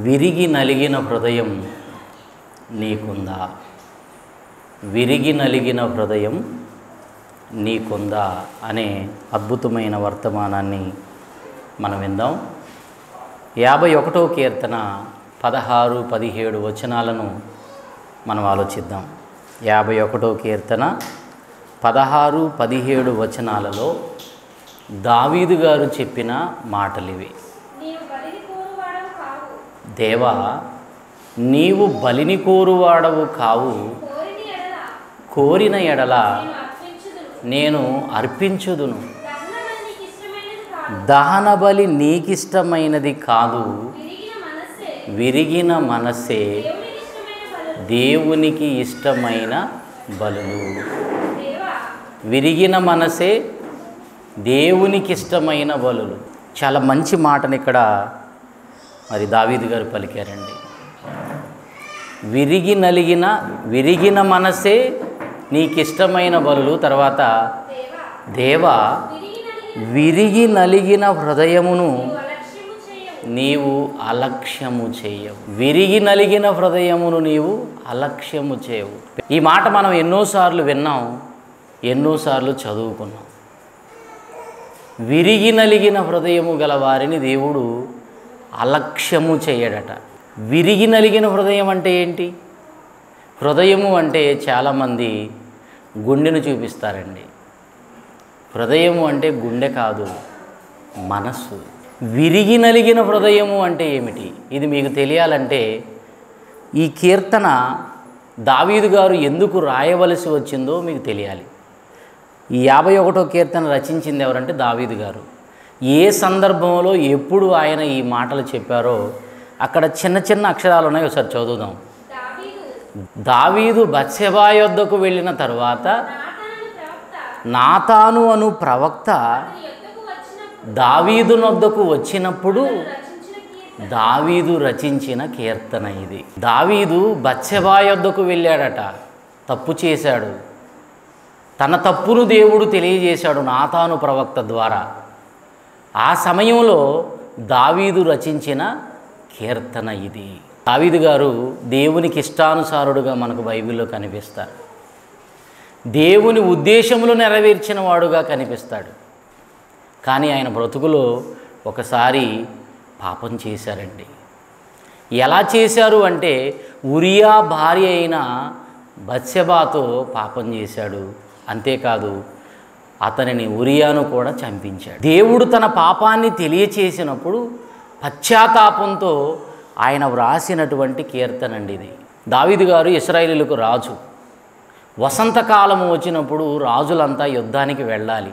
విరిగి నలిగిన హృదయం నీకుందా విరిగి నలిగిన హృదయం నీకుందా అనే అద్భుతమైన వర్తమానాన్ని మనం విందాం యాభై ఒకటో కీర్తన పదహారు పదిహేడు వచనాలను మనం ఆలోచిద్దాం యాభై ఒకటో కీర్తన పదహారు పదిహేడు వచనాలలో దావీదు గారు చెప్పిన మాటలివి నీవు బలిని కోరువాడవు కావు దేవా నీవు బలిని కోరువాడవు కావు కోరిని ఎడల కోరిన ఎడల నేను అర్పించుదును నేను అర్పించుదును దహనబలి నీకు ఇష్టమైనది కాదు దహన బలి నీకిష్టమైనది కాదు విరిగిన మనస్సే విరిగిన మనస్సే దేవునికి ఇష్టమైన బలులు దేవునికి ఇష్టమైన బలులు దేవా విరిగిన మనసే దేవునికి ఇష్టమైన బలులు చాలా మంచి మాటని ఇక్కడ మరి దావీదు గారు పలికారండి విరిగి నలిగిన విరిగిన మనసే నీకు ఇష్టమైన బలులు తర్వాత దేవా దేవా విరిగి నలిగిన విరిగి నలిగిన హృదయమును నీవు అలక్ష్యము చేయవు నీవు అలక్ష్యము చేయవు విరిగి నలిగిన హృదయమును నీవు అలక్ష్యము చేయవు ఈ మాట మనం ఎన్నోసార్లు విన్నాం ఎన్నోసార్లు చదువుకున్నాం విరిగి నలిగిన హృదయము గల వారిని దేవుడు అలక్ష్యము చేయడట విరిగి నలిగిన హృదయం అంటే ఏంటి హృదయము అంటే చాలామంది గుండెను చూపిస్తారండి హృదయము అంటే గుండె కాదు మనస్సు విరిగి నలిగిన హృదయము అంటే ఏమిటి ఇది మీకు తెలియాలంటే ఈ కీర్తన దావీదు గారు ఎందుకు రాయవలసి వచ్చిందో మీకు తెలియాలి ఈ యాభై ఒకటో కీర్తన రచించింది ఎవరంటే దావీదు గారు ఏ సందర్భంలో ఎప్పుడు ఆయన ఈ మాటలు చెప్పారో అక్కడ చిన్న చిన్న అక్షరాలు ఉన్నాయి ఒకసారి చదువుదాం దావీదు దావీదు బత్సెబా యొద్దకు వెళ్ళిన తర్వాత నాతాను ప్రవక్త నాతాను అను ప్రవక్త అతని యొద్దకు వచ్చినప్పుడు దావీదు నొద్దకు వచ్చినప్పుడు రచించిన కీర్తన దావీదు రచించిన కీర్తన ఇది దావీదు బత్సెబా యొద్దకు వెళ్ళాడట తప్పు చేశాడు తన తప్పును దేవుడు తెలియజేశాడు నాతాను ప్రవక్త ద్వారా ఆ సమయంలో దావీదు రచించిన కీర్తన ఇది దావీదు గారు దేవునికి ఇష్టానుసారుడుగా మనకు బైబిల్లో కనిపిస్తారు దేవుని ఉద్దేశములు నెరవేర్చిన వాడుగా కనిపిస్తాడు కానీ ఆయన బ్రతుకులో ఒకసారి పాపం చేశారండి ఎలా చేశారు అంటే ఉరియా భార్య అయిన బత్సెబాతో పాపం చేశాడు అంతేకాదు అతనిని ఉరియాను కూడా చంపించాడు దేవుడు తన పాపాన్ని తెలియచేసినప్పుడు పశ్చాత్తాపంతో ఆయన వ్రాసినటువంటి కీర్తన అండి ఇది దావీదు గారు ఇస్రాయేలీలకు రాజు వసంతకాలము వచ్చినప్పుడు రాజులంతా యుద్ధానికి వెళ్ళాలి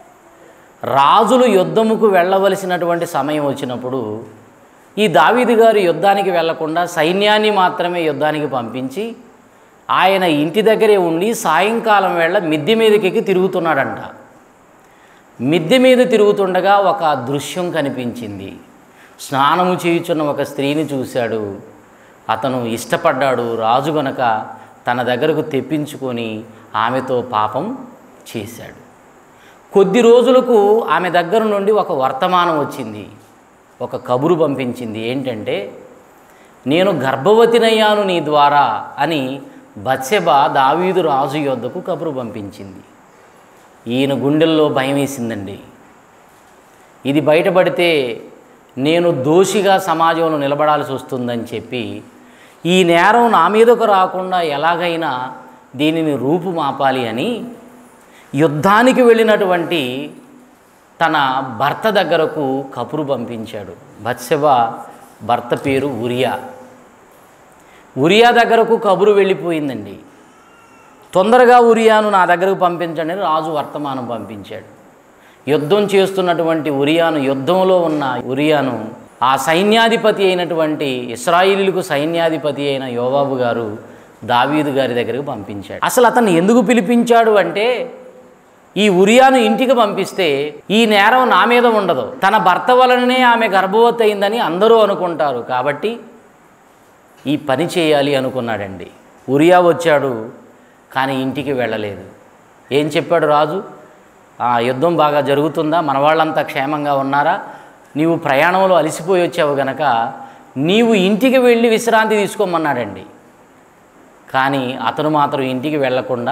రాజులు యుద్ధముకు వెళ్ళవలసినటువంటి సమయం వచ్చినప్పుడు ఈ దావీదు గారు యుద్ధానికి వెళ్లకుండా సైన్యాన్ని మాత్రమే యుద్ధానికి పంపించి ఆయన ఇంటి దగ్గరే ఉండి సాయంకాలం వేళ మిద్దె మీదకెక్కి తిరుగుతున్నాడంట మిద్దె మీద తిరుగుతుండగా ఒక దృశ్యం కనిపించింది స్నానము చేయుచున్న ఒక స్త్రీని చూశాడు అతను ఇష్టపడ్డాడు రాజు గనక తన దగ్గరకు తెప్పించుకొని ఆమెతో పాపం చేశాడు కొద్ది రోజులకు ఆమె దగ్గర నుండి ఒక వర్తమానం వచ్చింది ఒక కబురు పంపించింది ఏంటంటే నేను గర్భవతినయ్యాను నీ ద్వారా అని బత్సెబ దావీదు రాజు యొద్దకు కబురు పంపించింది ఈయన గుండెల్లో భయం వేసిందండి ఇది బయటపడితే నేను దోషిగా సమాజంలో నిలబడాల్సి వస్తుందని చెప్పి ఈ నేరం నా మీదకు రాకుండా ఎలాగైనా దీనిని రూపుమాపాలి అని యుద్ధానికి వెళ్ళినటువంటి తన భర్త దగ్గరకు కపురు పంపించాడు బత్సెబ భర్త పేరు ఉరియా ఉరియా దగ్గరకు కబురు వెళ్ళిపోయిందండి తొందరగా ఉరియాను నా దగ్గరకు పంపించండి అని రాజు వర్తమానం పంపించాడు యుద్ధం చేస్తున్నటువంటి ఉరియాను యుద్ధంలో ఉన్న ఉరియాను ఆ సైన్యాధిపతి అయినటువంటి ఇస్రాయిలీలకు సైన్యాధిపతి అయిన యోబాబు గారు దావీదు గారి దగ్గరకు పంపించాడు అసలు అతన్ని ఎందుకు పిలిపించాడు అంటే ఈ ఉరియాను ఇంటికి పంపిస్తే ఈ నేరం నా మీద ఉండదు తన భర్త వలననే ఆమె గర్భవతి అయిందని అందరూ అనుకుంటారు కాబట్టి ఈ పని చేయాలి అనుకున్నాడండి ఉరియా వచ్చాడు కానీ ఇంటికి వెళ్ళలేదు ఏం చెప్పాడు రాజు ఆ యుద్ధం బాగా జరుగుతుందా మన వాళ్ళంతా క్షేమంగా ఉన్నారా నీవు ప్రయాణంలో అలసిపోయి వచ్చావు గనక నీవు ఇంటికి వెళ్ళి విశ్రాంతి తీసుకోమన్నాడండి కానీ అతను మాత్రం ఇంటికి వెళ్లకుండా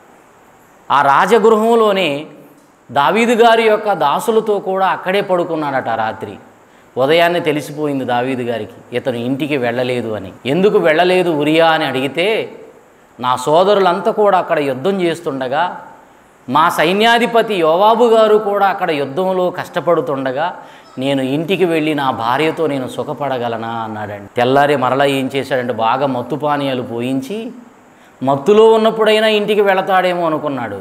ఆ రాజగృహంలోనే దావీదు గారి యొక్క దాసులతో కూడా అక్కడే పడుకున్నాడట ఆ రాత్రి ఉదయాన్నే తెలిసిపోయింది దావీదు గారికి ఇతను ఇంటికి వెళ్ళలేదు అని ఎందుకు వెళ్ళలేదు ఉరియా అని అడిగితే నా సోదరులంతా కూడా అక్కడ యుద్ధం చేస్తుండగా మా సైన్యాధిపతి యోవాబు గారు కూడా అక్కడ యుద్ధంలో కష్టపడుతుండగా నేను ఇంటికి వెళ్ళి నా భార్యతో నేను సుఖపడగలనా అన్నాడండి తెల్లారి మరలా ఏం చేశాడంటే బాగా మత్తు పానీయాలు పోయించి మత్తులో ఉన్నప్పుడైనా ఇంటికి వెళతాడేమో అనుకున్నాడు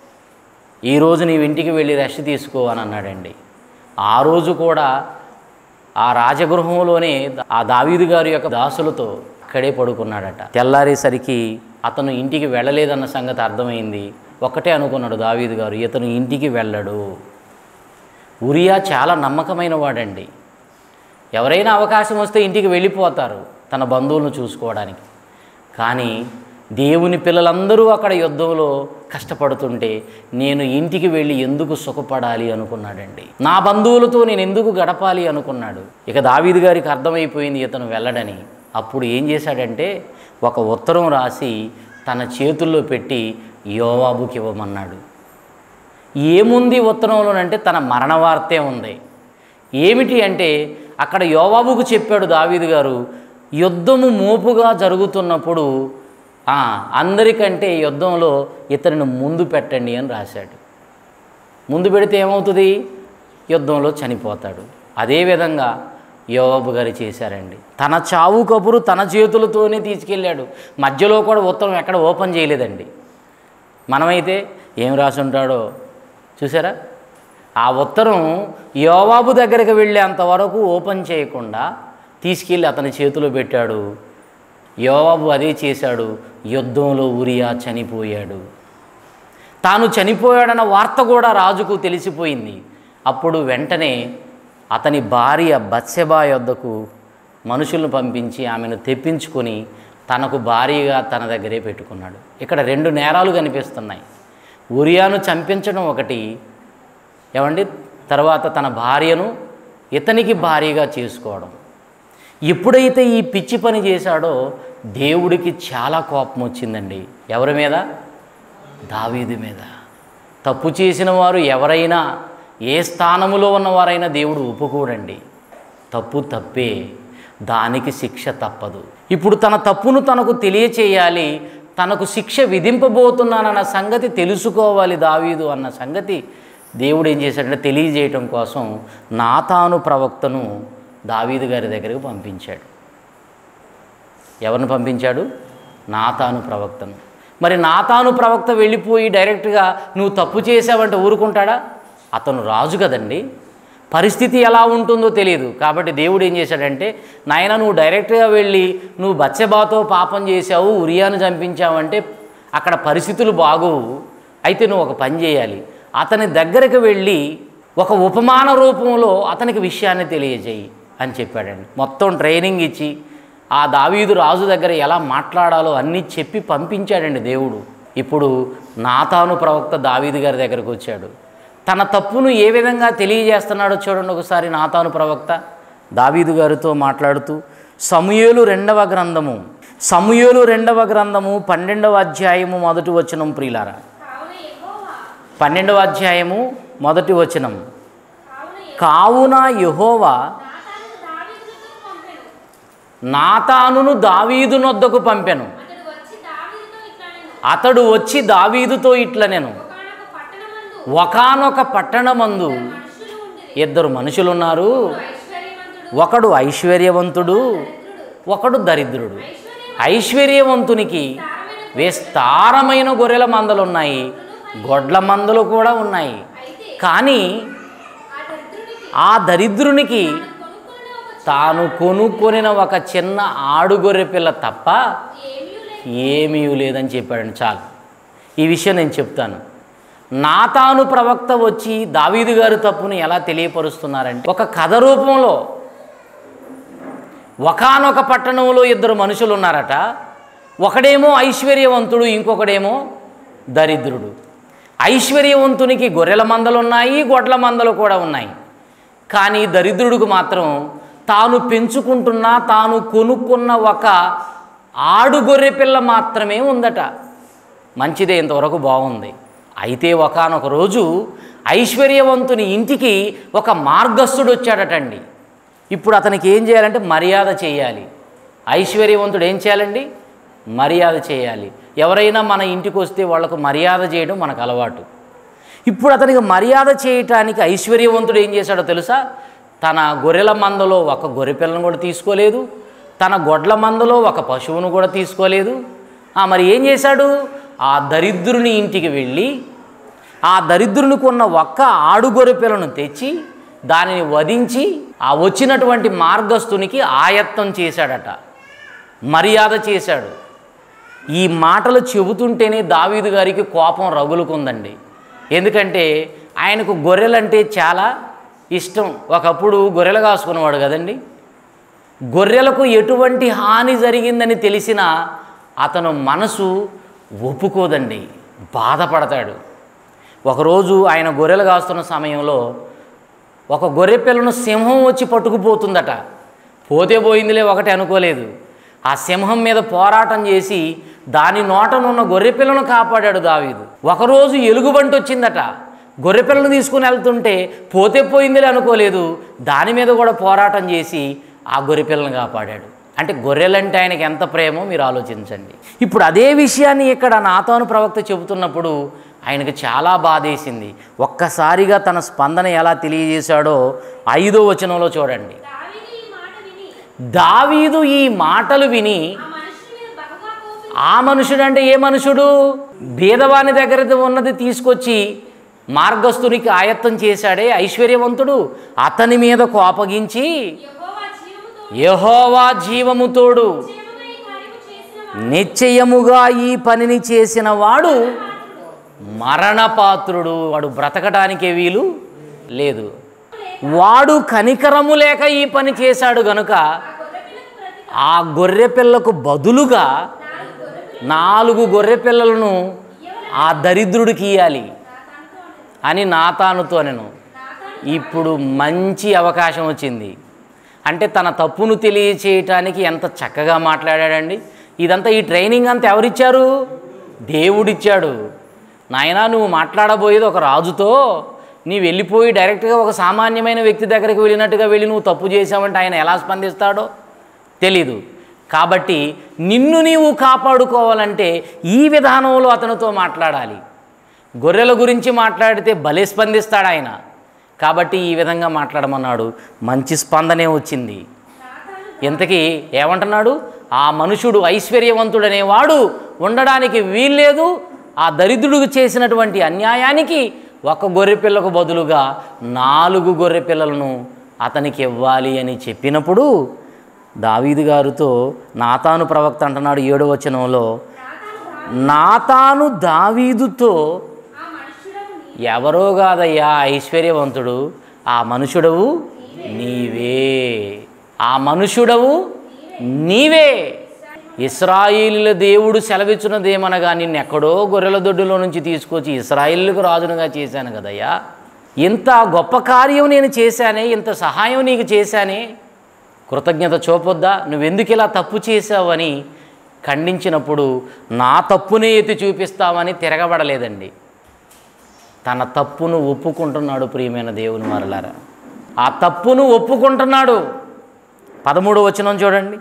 ఈ రోజు నీవు ఇంటికి వెళ్ళి రెస్ట్ తీసుకో అని అన్నాడండి ఆ రోజు కూడా ఆ రాజగృహంలోనే ఆ దావీదు గారి యొక్క దాసులతో అక్కడే పడుకున్నాడట తెల్లారేసరికి అతను ఇంటికి వెళ్ళలేదన్న సంగతి అర్థమైంది ఒక్కటే అనుకున్నాడు దావీదు గారు ఇతను ఇంటికి వెళ్ళడు ఉరియా చాలా నమ్మకమైన వాడండి ఎవరైనా అవకాశం వస్తే ఇంటికి వెళ్ళిపోతారు తన బంధువులను చూసుకోవడానికి కానీ దేవుని పిల్లలందరూ అక్కడ యుద్ధంలో కష్టపడుతుంటే నేను ఇంటికి వెళ్ళి ఎందుకు సుఖపడాలి అనుకున్నాడండి నా బంధువులతో నేను ఎందుకు గడపాలి అనుకున్నాడు ఇక దావీదు గారికి అర్థమైపోయింది ఇతను వెళ్ళడని అప్పుడు ఏం చేశాడంటే ఒక ఉత్తరం రాసి తన చేతుల్లో పెట్టి యోవాబుకి ఇవ్వమన్నాడు ఏముంది ఉత్తరంలోనంటే తన మరణ వార్తే ఉంది ఏమిటి అంటే అక్కడ యోవాబుకు చెప్పాడు దావీదు గారు యుద్ధము మోపుగా జరుగుతున్నప్పుడు ఆ, అందరికంటే యుద్ధంలో ఇతనిని ముందు పెట్టండి అని రాశాడు ముందు పెడితే ఏమవుతుంది యుద్ధంలో చనిపోతాడు అదేవిధంగా యోవాబు గారు చేశారండి తన చావు కబురు తన చేతులతోనే తీసుకెళ్ళాడు మధ్యలో కూడా ఉత్తరం ఎక్కడ ఓపెన్ చేయలేదండి మనమైతే ఏం రాసి ఉంటాడో చూసారా ఆ ఉత్తరం యోవాబు దగ్గరికి వెళ్ళేంత వరకు ఓపెన్ చేయకుండా తీసుకెళ్ళి అతని చేతిలో పెట్టాడు యోవాబు అదే చేశాడు యుద్ధంలో ఉరియా చనిపోయాడు తాను చనిపోయాడన్న వార్త కూడా రాజుకు తెలిసిపోయింది అప్పుడు వెంటనే అతని భార్య బత్సెబా యొద్దకు మనుషులను పంపించి ఆమెను తెప్పించుకొని తనకు భార్యగా తన దగ్గరే పెట్టుకున్నాడు ఇక్కడ రెండు నేరాలు కనిపిస్తున్నాయి ఉరియాను చంపించడం ఒకటి ఏమండి తర్వాత తన భార్యను ఇతనికి భార్యగా చేసుకోవడం ఎప్పుడైతే ఈ పిచ్చి పని చేశాడో దేవుడికి చాలా కోపం వచ్చిందండి ఎవరి మీద దావీదు మీద తప్పు చేసిన వారు ఎవరైనా ఏ స్థానములో ఉన్నవారైనా దేవుడు ఒప్పుకోడండి తప్పు తప్పే దానికి శిక్ష తప్పదు ఇప్పుడు తన తప్పును తనకు తెలియచేయాలి తనకు శిక్ష విధింపబోతున్నానన్న సంగతి తెలుసుకోవాలి దావీదు అన్న సంగతి దేవుడు ఏం చేశాడంటే తెలియజేయటం కోసం నాతాను ప్రవక్తను దావీదు గారి దగ్గరికి పంపించాడు ఎవరిని పంపించాడు నాతాను ప్రవక్తను మరి నాతాను ప్రవక్త వెళ్ళిపోయి డైరెక్ట్గా నువ్వు తప్పు చేసావంటే ఊరుకుంటాడా అతను రాజు కదండి పరిస్థితి ఎలా ఉంటుందో తెలియదు కాబట్టి దేవుడు ఏం చేశాడంటే నాయన నువ్వు డైరెక్ట్గా వెళ్ళి నువ్వు బచ్చబాతో పాపం చేశావు ఉరియాను చంపించావంటే అక్కడ పరిస్థితులు బాగోవు అయితే నువ్వు ఒక పని చేయాలి అతని దగ్గరకు వెళ్ళి ఒక ఉపమాన రూపంలో అతనికి విషయాన్ని తెలియజేయి అని చెప్పాడండి మొత్తం ట్రైనింగ్ ఇచ్చి ఆ దావీదు రాజు దగ్గర ఎలా మాట్లాడాలో అన్నీ చెప్పి పంపించాడండి దేవుడు ఇప్పుడు నాతాను ప్రవక్త దావీదు గారి దగ్గరకు వచ్చాడు తన తప్పును ఏ విధంగా తెలియజేస్తున్నాడో చూడండి ఒకసారి నాతాను ప్రవక్త దావీదు గారితో మాట్లాడుతూ సమూయేలు రెండవ గ్రంథము సమూయేలు రెండవ గ్రంథము పన్నెండవ అధ్యాయము మొదటి వచనం ప్రియులారా కావున యెహోవా పన్నెండవ అధ్యాయము మొదటి వచనం కావున యెహోవా కావున యెహోవా నాతాను దావీదుతో పంపెను నాతానును దావీదునొద్దకు పంపెను అతడు వచ్చి దావీదుతో ఇట్లా నేను అతడు వచ్చి దావీదుతో ఇట్ల నేను ఒకనొక పట్టణమందు ఒకనొక పట్టణమందు మనుషులు ఉండిరి ఇద్దరు మనుషులున్నారు ఐశ్వర్యవంతుడు ఒకడు ఐశ్వర్యవంతుడు ఒకడు దరిద్రుడు ఐశ్వర్యవంతునికి విస్తారమైన గొర్రెల మందలున్నాయి గొడ్ల మందలు కూడా ఉన్నాయి అయితే కానీ ఆ దరిద్రునికి ఆ దరిద్రునికి కొనుక్కున్న ఒక తాను కొనుక్కొనిన ఒక చిన్న ఆడుగొర్రె పిల్ల తప్ప ఏమీ లేదు ఏమీ లేదని చెప్పాడండి చాలు ఈ విషయం నేను చెప్తాను నాతాను ప్రవక్త వచ్చి దావీదు గారి తప్పుని ఎలా తెలియపరుస్తున్నారంటే ఒక కథ రూపంలో ఒకానొక పట్టణంలో ఇద్దరు మనుషులు ఉన్నారట ఒకడేమో ఐశ్వర్యవంతుడు ఇంకొకడేమో దరిద్రుడు ఐశ్వర్యవంతునికి గొర్రెల మందలు ఉన్నాయి గొడ్ల మందలు కూడా ఉన్నాయి కానీ దరిద్రుడికి మాత్రం తాను పెంచుకుంటున్న తాను కొనుక్కున్న ఒక ఆడు గొర్రె పిల్ల మాత్రమే ఉందట మంచిదే ఇంతవరకు బాగుంది అయితే ఒకానొక రోజు ఐశ్వర్యవంతుని ఇంటికి ఒక మార్గస్థుడు వచ్చాడటండి ఇప్పుడు అతనికి ఏం చేయాలంటే మర్యాద చేయాలి ఐశ్వర్యవంతుడు ఏం చేయాలండి మర్యాద చేయాలి ఎవరైనా మన ఇంటికి వస్తే వాళ్ళకు మర్యాద చేయడం మనకు అలవాటు ఇప్పుడు అతనికి మర్యాద చేయటానికి ఐశ్వర్యవంతుడు ఏం చేశాడో తెలుసా తన గొర్రెల మందలో ఒక గొర్రె పిల్లను కూడా తీసుకోలేదు తన గొడ్ల మందలో ఒక పశువును కూడా తీసుకోలేదు ఆ, మరి ఏం చేశాడు ఆ దరిద్రుని ఇంటికి వెళ్ళి ఆ దరిద్రునికి ఉన్న ఒక్క ఆడు గొర్రె పిల్లను తెచ్చి దానిని వధించి ఆ వచ్చినటువంటి మార్గస్థునికి ఆయత్తం చేశాడట మర్యాద చేశాడు ఈ మాటలు చెబుతుంటేనే దావీదు గారికి కోపం రగులుకుందండి ఎందుకంటే ఆయనకు గొర్రెలంటే చాలా ఇష్టం ఒకప్పుడు గొర్రెలు కాసుకునేవాడు కదండి గొర్రెలకు ఎటువంటి హాని జరిగిందని తెలిసినా అతను మనసు ఒప్పుకోదండి బాధపడతాడు ఒకరోజు ఆయన గొర్రెలు కాస్తున్న సమయంలో ఒక గొర్రె పిల్లను సింహం వచ్చి పట్టుకుపోతుందట పోతే పోయిందిలే ఒకటి అనుకోలేదు ఆ సింహం మీద పోరాటం చేసి దాని నోటనున్న గొర్రె పిల్లను కాపాడాడు దావీదు ఒకరోజు ఎలుగుబంటి వచ్చిందట గొర్రె పిల్లను తీసుకుని వెళ్తుంటే పోతే పోయిందిలే అనుకోలేదు దాని మీద కూడా పోరాటం చేసి ఆ గొర్రె పిల్లను కాపాడాడు అంటే గొర్రెలంటే ఆయనకి ఎంత ప్రేమో మీరు ఆలోచించండి ఇప్పుడు అదే విషయాన్ని ఇక్కడ నాతోను ప్రవక్త చెబుతున్నప్పుడు ఆయనకు చాలా బాధేసింది ఒక్కసారిగా తన స్పందన ఎలా తెలియజేశాడో ఐదో వచనంలో చూడండి దావీదు ఈ మాట విని దావీదు ఈ మాటలు విని ఆ మనుషుని మీద బహుగా కోపించి ఆ మనుషుడు అంటే ఏ మనుషుడు బీదవాని దగ్గర ఉన్నది తీసుకొచ్చి మార్గస్థునికి ఆయత్తం చేశాడే ఐశ్వర్యవంతుడు అతని మీద కోపగించి యెహోవా జీవముతో యహోవా జీవముతోడు నిశ్చయముగా ఈ కార్యము చేసిన నిశ్చయముగా ఈ పనిని చేసిన వాడు మరణపాత్రుడు వాడు బ్రతకడానికే వీలు లేదు వాడు కనికరము లేక ఈ పని చేశాడు గనుక ఆ గొర్రె పిల్లకు బదులుగా నాలుగు గొర్రె పిల్లలను ఆ దరిద్రుడికి ఇయ్యాలి అని నాతానుతో నేను ఇప్పుడు మంచి అవకాశం వచ్చింది అంటే తన తప్పును తెలియచేయటానికి ఎంత చక్కగా మాట్లాడాడండి ఇదంతా ఈ ట్రైనింగ్ అంతా ఎవరిచ్చారు దేవుడిచ్చాడు నాయనా నువ్వు మాట్లాడబోయేది ఒక రాజుతో నీ వెళ్ళిపోయి డైరెక్ట్గా ఒక సామాన్యమైన వ్యక్తి దగ్గరికి వెళ్ళినట్టుగా వెళ్ళి నువ్వు తప్పు చేసావంటే ఆయన ఎలా స్పందిస్తాడో తెలీదు కాబట్టి నిన్ను నీవు కాపాడుకోవాలంటే ఈ విధానంలో అతనితో మాట్లాడాలి గొర్రెల గురించి మాట్లాడితే భలే స్పందిస్తాడు ఆయన కాబట్టి ఈ విధంగా మాట్లాడమన్నాడు మంచి స్పందనే వచ్చింది ఇంతకీ ఏమంటున్నాడు ఆ మనుషుడు ఐశ్వర్యవంతుడనేవాడు ఉండడానికి వీల్లేదు ఆ దరిద్రుడికి చేసినటువంటి అన్యాయానికి ఒక గొర్రె పిల్లకు బదులుగా నాలుగు గొర్రె పిల్లలను అతనికి ఇవ్వాలి అని చెప్పినప్పుడు దావీదు గారితో నాతాను ప్రవక్త అంటున్నాడు ఏడో వచనంలో నాతాను దావీదుతో ఆ మనుషుడము నీ ఎవరో కాదయ్యా ఐశ్వర్యవంతుడు ఆ మనుషుడవు నీవే ఆ మనుషుడవు నీవే ఇస్రాయిలుల దేవుడు సెలవిచ్చినదేమనగా నిన్ను ఎక్కడో గొర్రెల దొడ్డులో నుంచి తీసుకొచ్చి ఇస్రాయిల్కు రాజునుగా చేశాను కదయ్యా ఇంత గొప్ప కార్యం నేను చేశానే ఇంత సహాయం నీకు చేశానే కృతజ్ఞత చూపొద్దా నువ్వెందుకు ఇలా తప్పు చేశావని ఖండించినప్పుడు నా తప్పునే ఎత్తి చూపిస్తావని తిరగబడలేదండి తన తప్పును ఒప్పుకుంటున్నాడు ప్రియమైన దేవుని మరలారా ఆ తప్పును ఒప్పుకుంటున్నాడు పదమూడు వచనం చూడండి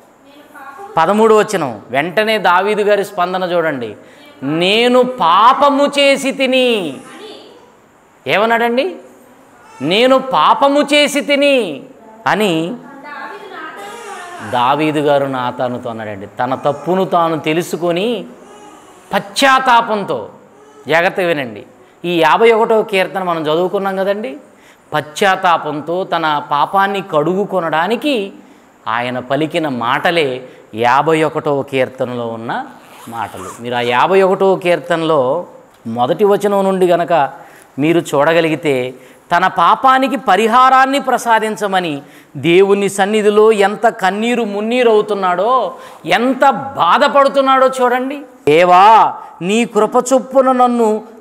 పదమూడు వచనం వెంటనే దావీదు గారి స్పందన చూడండి నేను పాపము చేసి తిని ఏమన్నాడండి నేను పాపము చేసి తిని అని దావీదు నాతాను దావీదు గారు నాతానుతో అన్నాడండి తన తప్పును తాను తెలుసుకొని పశ్చాత్తాపంతో జాగ్రత్తగా వినండి ఈ యాభై ఒకటో కీర్తన మనం చదువుకున్నాం కదండి పశ్చాత్తాపంతో తన పాపాన్ని కడుగుకొనడానికి ఆయన పలికిన మాటలే యాభై ఒకటో కీర్తనలో ఉన్న మాటలు మీరు ఆ యాభై ఒకటో కీర్తనలో మొదటి వచనం నుండి గనక మీరు చూడగలిగితే తన పాపానికి పరిహారాన్ని ప్రసాదించమని దేవుని సన్నిధిలో ఎంత కన్నీరు మున్నీరు అవుతున్నాడో ఎంత బాధపడుతున్నాడో చూడండి దేవా నీ కృప చొప్పున నన్ను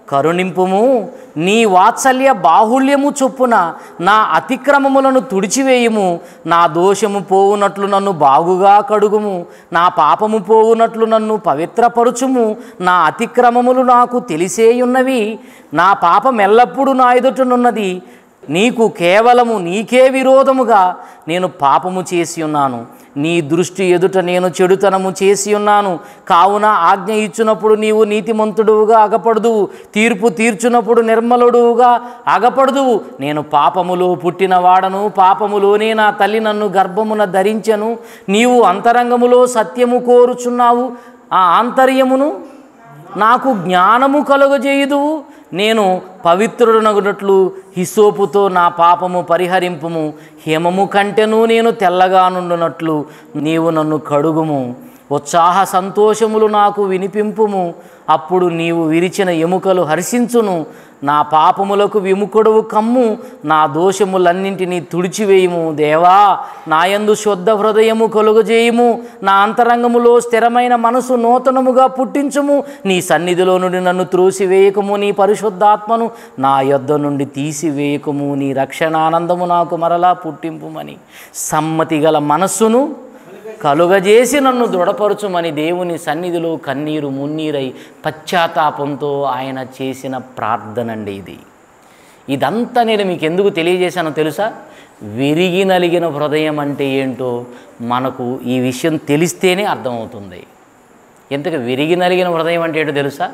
కరుణింపుము నీ వాత్సల్య బాహుళ్యము చొప్పున నా అతిక్రమములను తుడిచివేయుము నా దోషము పోవునట్లు నన్ను బాగుగా కడుగుము నా పాపము పోవునట్లు నన్ను పవిత్రపరుచుము నా అతిక్రమములు నాకు తెలిసేయున్నవి నా పాపం ఎల్లప్పుడూ నా ఎదుటనున్నది నీకు కేవలము నీకే విరోధముగా నేను పాపము చేసి ఉన్నాను నీ దృష్టి ఎదుట నేను చెడుతనము చేసి ఉన్నాను కావున ఆజ్ఞ ఇచ్చినప్పుడు నీవు నీతిమంతుడువుగా అగపడుదువు తీర్పు తీర్చునప్పుడు నిర్మలుడువుగా అగపడుదువు నేను పాపములో పుట్టినవాడను పాపములోనే నా తల్లి నన్ను గర్భమున ధరించెను నీవు అంతరంగములో సత్యము కోరుచున్నావు ఆ ఆంతర్యమును నాకు జ్ఞానము కలుగజేయుదువు నేను పవిత్రుడనగునట్లు హిసోపుతో నా పాపము పరిహరింపుము హిమము కంటెను నేను తెల్లగా నుండునట్లు నీవు నన్ను కడుగుము ఉత్సాహ సంతోషములు నాకు వినిపింపుము అప్పుడు నీవు విరిచిన ఎముకలు హర్షించును నా పాపములకు విముఖుడవు కమ్ము నా దోషములన్నింటినీ తుడిచివేయుము దేవా నాయందు శుద్ధ హృదయము కలుగజేయుము నా అంతరంగములో స్థిరమైన మనసు నూతనముగా పుట్టించుము నీ సన్నిధిలో నుండి నన్ను త్రోసివేయకము నీ పరిశుద్ధాత్మను నా యొద్ద నుండి తీసివేయకము నీ రక్షణానందము నాకు మరలా పుట్టింపుమని సమ్మతి గల మనస్సును కలుగజేసి నన్ను దృఢపరచుమని దేవుని సన్నిధిలో కన్నీరు మున్నీరై పశ్చాత్తాపంతో ఆయన చేసిన ప్రార్థనండి ఇది ఇదంతా నేను మీకు ఎందుకు తెలియజేశానో తెలుసా విరిగి నలిగిన హృదయం అంటే ఏంటో మనకు ఈ విషయం తెలిస్తేనే అర్థమవుతుంది ఎంతకు విరిగి నలిగిన హృదయం అంటే ఏంటో తెలుసా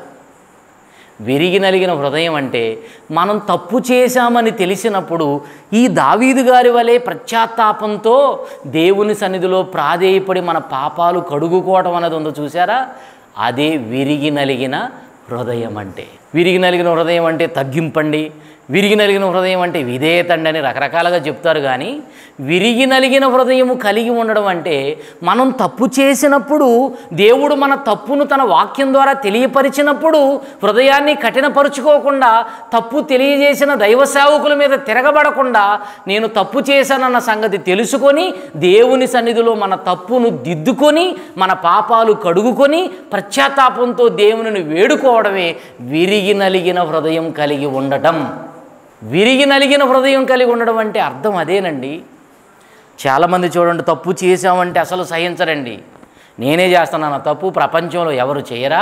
విరిగి నలిగిన హృదయం అంటే మనం తప్పు చేశామని తెలిసినప్పుడు ఈ దావీదు గారి వలె పశ్చాత్తాపంతో దేవుని సన్నిధిలో ప్రాధేయపడి మన పాపాలు కడుగుకోవటం అనేది ఉందో చూసారా అదే విరిగి నలిగిన హృదయం అంటే విరిగి నలిగిన హృదయం అంటే తగ్గింపండి విరిగి నలిగిన హృదయం అంటే విధేయతండి అని రకరకాలుగా చెప్తారు కానీ విరిగి నలిగిన హృదయము కలిగి ఉండడం అంటే మనం తప్పు చేసినప్పుడు దేవుడు మన తప్పును తన వాక్యం ద్వారా తెలియపరిచినప్పుడు హృదయాన్ని కఠినపరుచుకోకుండా తప్పు తెలియజేసిన దైవ సేవకుల మీద తిరగబడకుండా నేను తప్పు చేశానన్న సంగతి తెలుసుకొని దేవుని సన్నిధిలో మన తప్పును దిద్దుకొని మన పాపాలు కడుగుకొని పశ్చాత్తాపంతో దేవునిని వేడుకోవడమే విరిగి నలిగిన హృదయం కలిగి ఉండటం విరిగి నలిగిన హృదయం కలిగి ఉండడం అంటే అర్థం అదేనండి చాలామంది చూడండి తప్పు చేశామంటే అసలు సహించరండి నేనే చేస్తున్నాను ఆ తప్పు ప్రపంచంలో ఎవరు చేయరా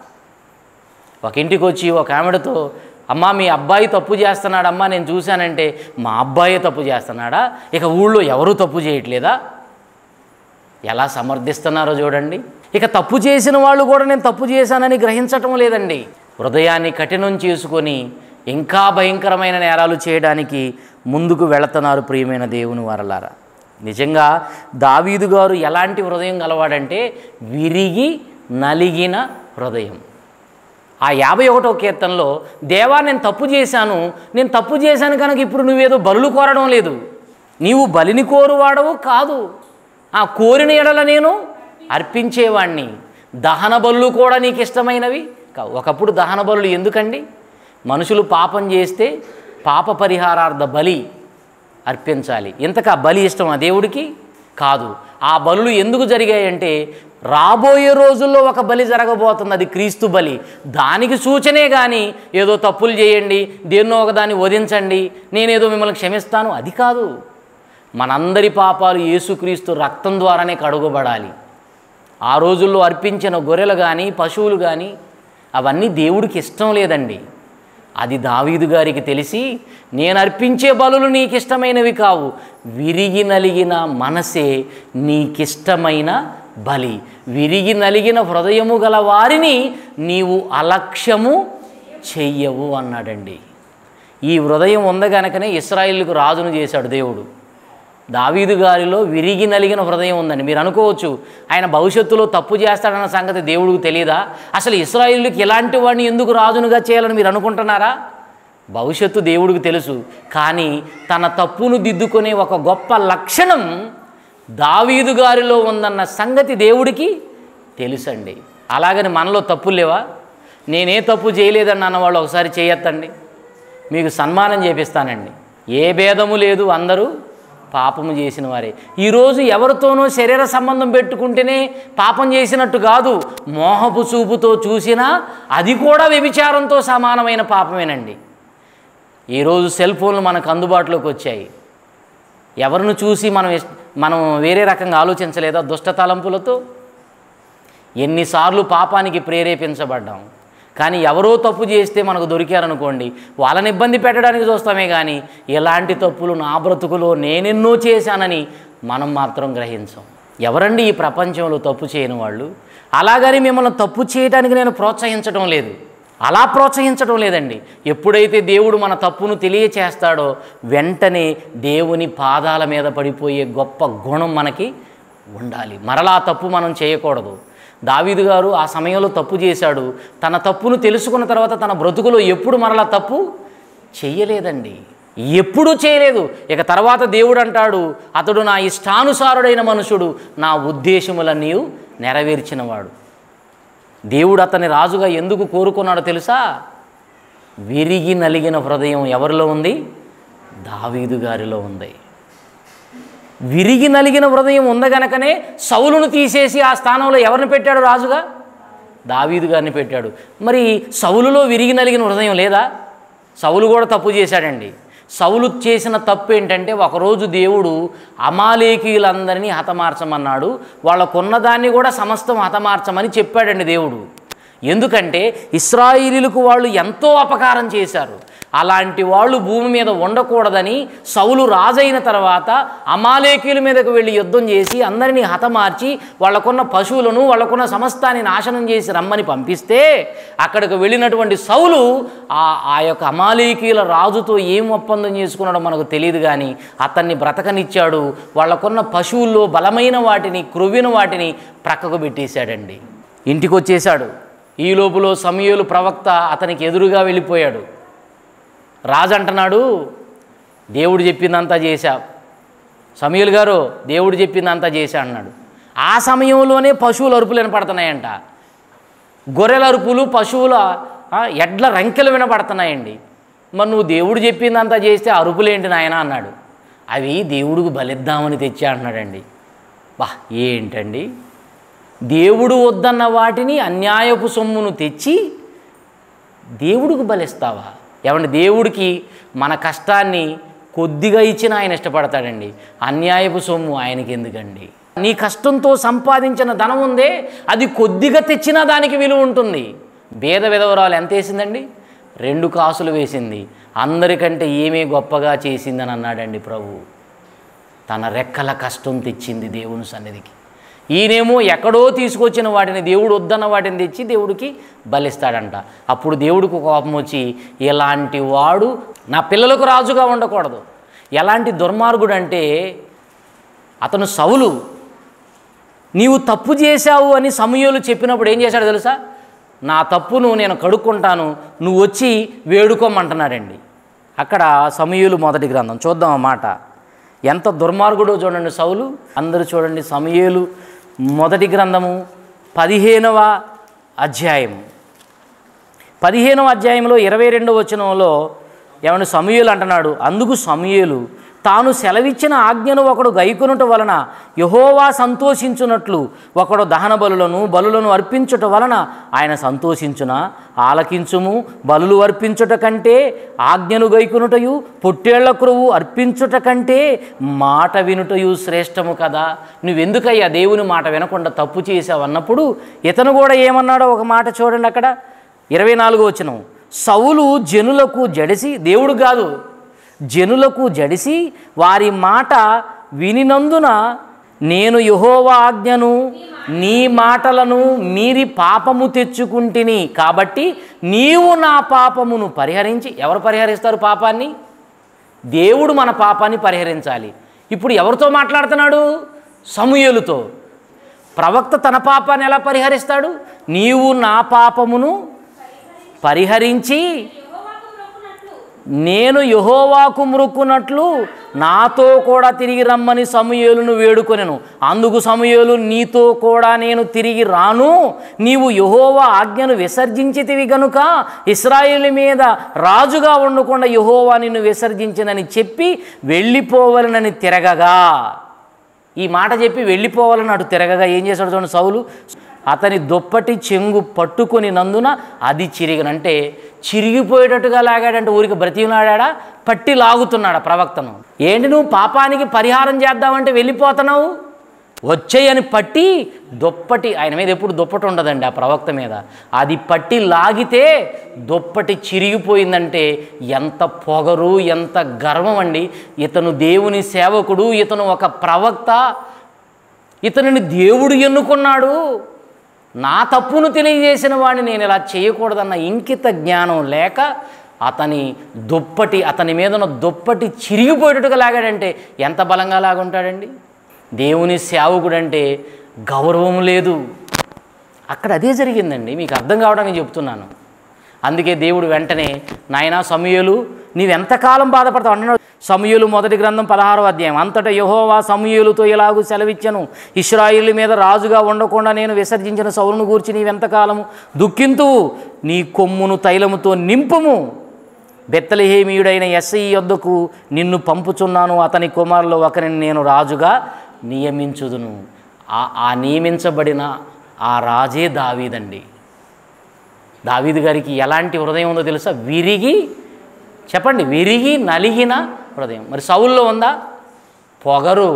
ఒక ఇంటికి వచ్చి ఒక ఆమెడతో అమ్మా మీ అబ్బాయి తప్పు చేస్తున్నాడమ్మా నేను చూశానంటే మా అబ్బాయే తప్పు చేస్తున్నాడా ఇక ఊళ్ళో ఎవరూ తప్పు చేయట్లేదా ఎలా సమర్థిస్తున్నారో చూడండి ఇక తప్పు చేసిన వాళ్ళు కూడా నేను తప్పు చేశానని గ్రహించటం లేదండి హృదయాన్ని కఠినం చేసుకొని ఇంకా భయంకరమైన నేరాలు చేయడానికి ముందుకు వెళుతున్నారు ప్రియమైన దేవుని వారలారా నిజంగా దావీదు గారు ఎలాంటి హృదయం గలవాడంటే విరిగి నలిగిన హృదయం ఆ యాభై ఒకటో కీర్తనలో దేవా నేను తప్పు చేశాను నేను తప్పు చేశాను కనుక ఇప్పుడు నువ్వేదో బలులు కోరడం లేదు నీవు బలిని కోరువాడవు కాదు ఆ కోరిన ఎడల నేను అర్పించేవాణ్ణి దహన బలులు కూడా నీకు ఇష్టమైనవి కావు ఒకప్పుడు దహన బలులు ఎందుకండి మనుషులు పాపం చేస్తే పాప పరిహారార్థ బలి అర్పించాలి ఇంతకా బలి ఇష్టం ఆ దేవుడికి కాదు ఆ బలులు ఎందుకు జరిగాయంటే రాబోయే రోజుల్లో ఒక బలి జరగబోతుంది అది క్రీస్తు బలి దానికి సూచనే కానీ ఏదో తప్పులు చేయండి దేన్నో ఒకదాన్ని వధించండి నేనేదో మిమ్మల్ని క్షమిస్తాను అది కాదు మనందరి పాపాలు యేసుక్రీస్తు రక్తం ద్వారానే కడుగబడాలి ఆ రోజుల్లో అర్పించిన గొర్రెలు కానీ పశువులు కానీ అవన్నీ దేవుడికి ఇష్టం లేదండి అది దావీదు గారికి తెలిసి నేను అర్పించే బలులు నీకు ఇష్టమైనవి కావు విరిగి నలిగిన మనసే నీకిష్టమైన బలి విరిగి నలిగిన హృదయము గల వారిని నీవు అలక్ష్యము చెయ్యవు అన్నాడండి ఈ హృదయం ఉంది గనకనే ఇస్రాయిల్కు రాజును చేశాడు దేవుడు దావీదు గారిలో విరిగి నలిగిన హృదయం ఉందండి మీరు అనుకోవచ్చు ఆయన భవిష్యత్తులో తప్పు చేస్తాడన్న సంగతి దేవుడికి తెలియదా అసలు ఇస్రాయిల్కి ఇలాంటి వాడిని ఎందుకు రాజునుగా చేయాలని మీరు అనుకుంటున్నారా భవిష్యత్తు దేవుడికి తెలుసు కానీ తన తప్పును దిద్దుకునే ఒక గొప్ప లక్షణం దావీదు గారిలో ఉందన్న సంగతి దేవుడికి తెలుసండి అలాగని మనలో తప్పులు లేవా నేనే తప్పు చేయలేదని అన్నవాళ్ళు ఒకసారి చేయొద్దండి మీకు సన్మానం చేపిస్తానండి ఏ భేదము లేదు అందరూ పాపము చేసిన వారే ఈరోజు ఎవరితోనో శరీర సంబంధం పెట్టుకుంటేనే పాపం చేసినట్టు కాదు మోహపు చూపుతో చూసినా అది కూడా వ్యభిచారంతో సమానమైన పాపమేనండి ఈరోజు సెల్ ఫోన్లు మనకు అందుబాటులోకి వచ్చాయి ఎవరిని చూసి మనం ఇస్- మనం వేరే రకంగా ఆలోచించలేదా దుష్ట తలంపులతో ఎన్నిసార్లు పాపానికి ప్రేరేపించబడ్డాం కానీ ఎవరో తప్పు చేస్తే మనకు దొరికారనుకోండి వాళ్ళని ఇబ్బంది పెట్టడానికి చూస్తామే కానీ ఎలాంటి తప్పులు నా బ్రతుకులో నేనెన్నో చేశానని మనం మాత్రం గ్రహించాం ఎవరండి ఈ ప్రపంచంలో తప్పు చేయని వాళ్ళు అలాగని మిమ్మల్ని తప్పు చేయడానికి నేను ప్రోత్సహించడం లేదు అలా ప్రోత్సహించడం లేదండి ఎప్పుడైతే దేవుడు మన తప్పును తెలియచేస్తాడో వెంటనే దేవుని పాదాల మీద పడిపోయే గొప్ప గుణం మనకి ఉండాలి మరలా ఆ తప్పు మనం చేయకూడదు దావీదు గారు ఆ సమయంలో తప్పు చేశాడు తన తప్పును తెలుసుకున్న తర్వాత తన బ్రతుకులో ఎప్పుడు మరలా తప్పు చెయ్యలేదండి ఎప్పుడూ చేయలేదు ఇక తర్వాత దేవుడు అంటాడు అతడు నా ఇష్టానుసారుడైన మనుషుడు నా ఉద్దేశములన్నీ నెరవేర్చినవాడు దేవుడు అతని రాజుగా ఎందుకు కోరుకున్నాడో తెలుసా విరిగి నలిగిన హృదయం ఎవరిలో ఉంది దావీదు గారిలో ఉంది విరిగి నలిగిన హృదయం ఉంది గనకనే సౌలును తీసేసి ఆ స్థానంలో ఎవరిని పెట్టాడు రాజుగా దావీదు గారిని పెట్టాడు మరి సౌలులో విరిగి నలిగిన హృదయం లేదా సౌలు కూడా తప్పు చేశాడండి సౌలు చేసిన తప్పు ఏంటంటే ఒకరోజు దేవుడు అమాలేకీయులందరినీ హతమార్చమన్నాడు వాళ్ళకున్నదాన్ని కూడా సమస్తం హతమార్చమని చెప్పాడండి దేవుడు ఎందుకంటే ఇస్రాయిలీలకు వాళ్ళు ఎంతో అపకారం చేశారు అలాంటి వాళ్ళు భూమి మీద ఉండకూడదని సౌలు రాజైన తర్వాత అమాలేకీయుల మీదకు వెళ్ళి యుద్ధం చేసి అందరినీ హతమార్చి వాళ్ళకున్న పశువులను వాళ్ళకున్న సమస్తాన్ని నాశనం చేసి రమ్మని పంపిస్తే అక్కడికి వెళ్ళినటువంటి సౌలు ఆ ఆ యొక్క అమాలేకీయుల రాజుతో ఏం ఒప్పందం చేసుకున్నాడో మనకు తెలియదు కానీ అతన్ని బ్రతకనిచ్చాడు వాళ్ళకున్న పశువుల్లో బలమైన వాటిని క్రొవ్విన వాటిని ప్రక్కకు పెట్టేశాడండి ఇంటికి వచ్చేశాడు ఈ లోపులో సమయలు ప్రవక్త అతనికి ఎదురుగా వెళ్ళిపోయాడు రాజు అంటున్నాడు దేవుడు చెప్పిందంతా చేశా సమీల్ గారు దేవుడు చెప్పిందంతా చేశా అన్నాడు ఆ సమయంలోనే పశువుల అరుపులు వినపడుతున్నాయంట గొర్రెల అరుపులు పశువుల ఆ, ఎడ్ల రంకెలు వినపడుతున్నాయండి మరి నువ్వు దేవుడు చెప్పిందంతా చేస్తే అరుపులేంటి నాయన అన్నాడు అవి దేవుడికి బలిద్దామని తెచ్చా అంటున్నాడండి బా ఏంటండి దేవుడు వద్దన్న వాటిని అన్యాయపు సొమ్మును తెచ్చి దేవుడికి బలిస్తావా ఏమంటే దేవుడికి మన కష్టాన్ని కొద్దిగా ఇచ్చిన ఆయన ఇష్టపడతాడండి అన్యాయపు సొమ్ము ఆయనకి ఎందుకండి నీ కష్టంతో సంపాదించిన ధనం ఉందే అది కొద్దిగా తెచ్చినా దానికి విలువ ఉంటుంది భేద విధవరాలు ఎంత వేసిందండి రెండు కాసులు వేసింది అందరికంటే ఏమీ గొప్పగా చేసిందని అన్నాడండి ప్రభు తన రెక్కల కష్టం తెచ్చింది దేవుని సన్నిధికి ఈయనేమో ఎక్కడో తీసుకొచ్చిన వాటిని దేవుడు వద్దన్న వాటిని తెచ్చి దేవుడికి బలిస్తాడంట అప్పుడు దేవుడికి కోపం వచ్చి ఇలాంటి వాడు నా పిల్లలకు రాజుగా ఉండకూడదు ఎలాంటి దుర్మార్గుడు అంటే అతను సౌలు నీవు తప్పు చేశావు అని సమయంలో చెప్పినప్పుడు ఏం చేశాడు తెలుసా నా తప్పును నేను కడుక్కుంటాను నువ్వు వచ్చి వేడుకోమంటున్నాడండి అక్కడ సమయులు మొదటి గ్రంథం చూద్దాం ఆ మాట ఎంత దుర్మార్గుడో చూడండి సౌలు అందరూ చూడండి సమయేలు మొదటి గ్రంథము పదిహేనవ అధ్యాయం పదిహేనవ అధ్యాయంలో ఇరవై రెండవ వచనంలో ఏమన్నా సమూయేలు అంటున్నాడు అందుకు సమూయేలు తాను సెలవిచ్చిన ఆజ్ఞను ఒకడు గైకొనుట వలన యహోవా సంతోషించున్నట్లు ఒకడు దహన బలులను బలులను అర్పించుట వలన ఆయన సంతోషించున ఆలకించుము బలులు అర్పించుట కంటే ఆజ్ఞను గైకొనుటయు పొట్టేళ్ల క్రొవ్వు అర్పించుట కంటే మాట వినుటయు శ్రేష్టము కదా నువ్వెందుకయ్యా దేవుని మాట వినకుండా తప్పు చేసావు అన్నప్పుడు ఇతను కూడా ఏమన్నాడో ఒక మాట చూడండి అక్కడ ఇరవై నాలుగు వచనం సౌలు జనులకు జడిసి దేవుడు కాదు జనులకు జడిసి వారి మాట వినినందున నేను యహోవా ఆజ్ఞను నీ మాటలను మీరి పాపము తెచ్చుకుంటిని కాబట్టి నీవు నా పాపమును పరిహరించి ఎవరు పరిహరిస్తారు పాపాన్ని దేవుడు మన పాపాన్ని పరిహరించాలి ఇప్పుడు ఎవరితో మాట్లాడుతున్నాడు సమూయేలుతో ప్రవక్త తన పాపాన్ని ఎలా పరిహరిస్తాడు నీవు నా పాపమును పరిహరించి యెహోవాకు మొక్కునట్లు నేను యహోవాకు మృక్కున్నట్లు నాతో కూడా తిరిగి రమ్మని సమూయేలును వేడుకొనెను అందుకు సమూయేలు నీతో కూడా నేను తిరిగి రాను నీవు యహోవా ఆజ్ఞను విసర్జించితివి గనుక ఇస్రాయేల్ మీద రాజుగా ఉండకుండా యహోవా నిన్ను విసర్జించినని చెప్పి వెళ్ళిపోవలనని తిరగగా ఈ మాట చెప్పి వెళ్ళిపోవాలని అటు తిరగగా ఏం చేశాడు చూడండి సౌలు అతని దుప్పటి చెంగు పట్టుకొని నందున అది చిరిగిన అంటే చిరిగిపోయేటట్టుగా లాగాడంటే ఊరికి బ్రతిమలాడా పట్టి లాగుతున్నాడు ఆ ప్రవక్తను ఏంటి నువ్వు పాపానికి పరిహారం చేద్దామంటే వెళ్ళిపోతున్నావు వచ్చేయని పట్టి దుప్పటి ఆయన మీద ఎప్పుడు దుప్పటి ఉండదండి ఆ ప్రవక్త మీద అది పట్టి లాగితే దుప్పటి చిరిగిపోయిందంటే ఎంత పొగరు ఎంత గర్వం అండి ఇతను దేవుని సేవకుడు ఇతను ఒక ప్రవక్త ఇతనిని దేవుడు ఎన్నుకున్నాడు నా తప్పును తెలియజేసిన వాడిని నేను ఇలా చేయకూడదన్న ఇంకిత జ్ఞానం లేక అతని దుప్పటి అతని మీద ఉన్న దుప్పటి చిరిగిపోయేటట్టుగా లాగాడంటే ఎంత బలంగా లాగుంటాడండి దేవుని సేవకుడంటే గౌరవం లేదు అక్కడ అదే జరిగిందండి మీకు అర్థం కావడానికి చెప్తున్నాను అందుకే దేవుడు వెంటనే నాయనా సమయలు నీవెంతకాలం బాధపడతావు అంటున్నాడు సమయలు మొదటి గ్రంథం పదహారో అధ్యాయం అంతటా యహోవా సమయలుతో ఇలాగూ సెలవిచ్చను ఇస్రాయిల్ మీద రాజుగా ఉండకుండా నేను విసర్జించిన సౌలును గూర్చి నీవెంతకాలము దుఃఖింతువు నీ కొమ్మును తైలముతో నింపుము బెత్తలహేమీయుడైన ఎస్ఐ యొద్దకు నిన్ను పంపుచున్నాను అతని కుమారులో ఒకరిని నేను రాజుగా నియమించుదును ఆ ఆ నియమించబడిన ఆ రాజే దావీదండి దావీదు గారికి ఎలాంటి హృదయం ఉందో తెలుసా విరిగి చెప్పండి విరిగి నలిగిన హృదయం మరి సౌల్లో ఉందా పొగరు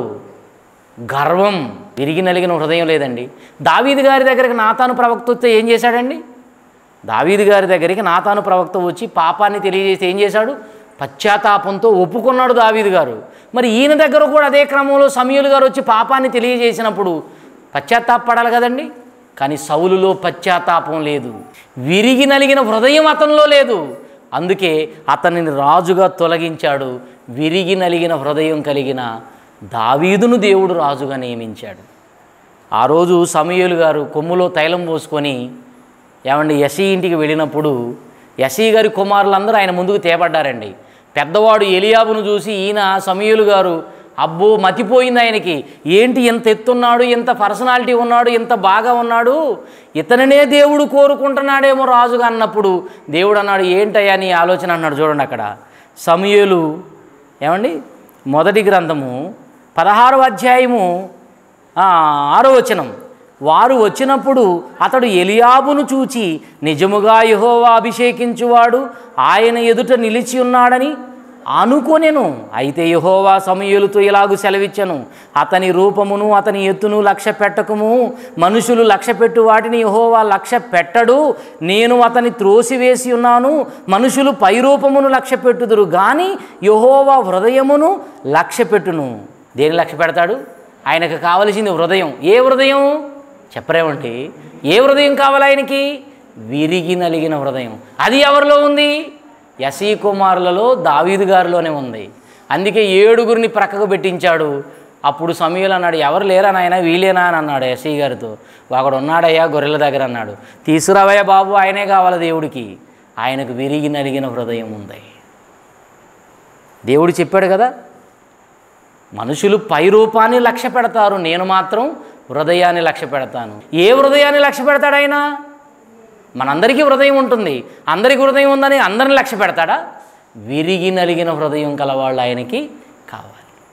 గర్వం విరిగి నలిగిన హృదయం లేదండి దావీదు గారి దగ్గరికి నాతాను ప్రవక్త వస్తే ఏం చేశాడండి దావీదు గారి దగ్గరికి నాతాను ప్రవక్త వచ్చి పాపాన్ని తెలియజేసి ఏం చేశాడు పశ్చాత్తాపంతో ఒప్పుకున్నాడు దావీదు గారు మరి ఈయన దగ్గర కూడా అదే క్రమంలో సమయులు గారు వచ్చి పాపాన్ని తెలియజేసినప్పుడు పశ్చాత్తాపడాలి కదండి కానీ సౌలులో పశ్చాత్తాపం లేదు విరిగి నలిగిన హృదయం అతనిలో లేదు అందుకే అతనిని రాజుగా తొలగించాడు విరిగి నలిగిన హృదయం కలిగిన దావీదును దేవుడు రాజుగా నియమించాడు ఆ రోజు సమయలు గారు కొమ్ములో తైలం పోసుకొని ఏమండి యశీ ఇంటికి వెళ్ళినప్పుడు యశీ గారి కుమారులందరూ ఆయన ముందుకు తేపడ్డారండి పెద్దవాడు ఎలియాబును చూసి ఈయన సమయలు గారు అబ్బో మతిపోయింది ఆయనకి ఏంటి ఎంత ఎత్తున్నాడు ఎంత పర్సనాలిటీ ఉన్నాడు ఎంత బాగా ఉన్నాడు ఇతననే దేవుడు కోరుకుంటున్నాడేమో రాజుగా అన్నప్పుడు దేవుడు అన్నాడు ఏంటయ్యా నీ ఆలోచన అన్నాడు చూడండి అక్కడ సమయలు ఏమండి మొదటి గ్రంథము పదహారవ అధ్యాయము ఆ, ఆరో వచనం వారు వచ్చినప్పుడు అతడు ఎలియాబును చూచి నిజముగా యెహోవా అభిషేకించువాడు ఆయన ఎదుట నిలిచి ఉన్నాడని అనుకొనెను అయితే యెహోవా సమయలుతో ఇలాగు సెలవిచ్చను అతని రూపమును అతని ఎత్తును లక్ష్య పెట్టకము మనుషులు లక్ష్య పెట్టు వాటిని యెహోవా లక్ష్య పెట్టడు నేను అతని త్రోసివేసి ఉన్నాను మనుషులు పైరూపమును లక్ష్య పెట్టుదురు కానీ యెహోవా హృదయమును లక్ష్య పెట్టును దేని లక్ష్య పెడతాడు ఆయనకు కావలసింది హృదయం ఏ హృదయం చెప్పరేమంటే ఏ హృదయం కావాలి ఆయనకి విరిగి నలిగిన హృదయం అది ఎవరిలో ఉంది యసీ కుమారులలో దావీదు గారిలోనే ఉంది అందుకే ఏడుగురిని ప్రక్కకు పెట్టించాడు అప్పుడు సమయంలో అన్నాడు ఎవరు లేరా నాయన వీలేనా అని అన్నాడు ఎస్ఐ గారితో వాడు ఉన్నాడయ్యా గొర్రెల దగ్గర అన్నాడు తీసుకురావయ్యా బాబు ఆయనే కావాలి దేవుడికి ఆయనకు విరిగి నలిగిన హృదయం ఉంది దేవుడు చెప్పాడు కదా మనుషులు పై రూపాన్ని లక్ష్య పెడతారు నేను మాత్రం హృదయాన్ని లక్ష్య పెడతాను ఏ హృదయాన్ని లక్ష్య పెడతాడు ఆయన మనందరికీ హృదయం ఉంటుంది అందరికి హృదయం ఉందని అందరిని లక్ష్య పెడతాడా విరిగి నలిగిన హృదయం కలవాళ్ళు ఆయనకి కావాలి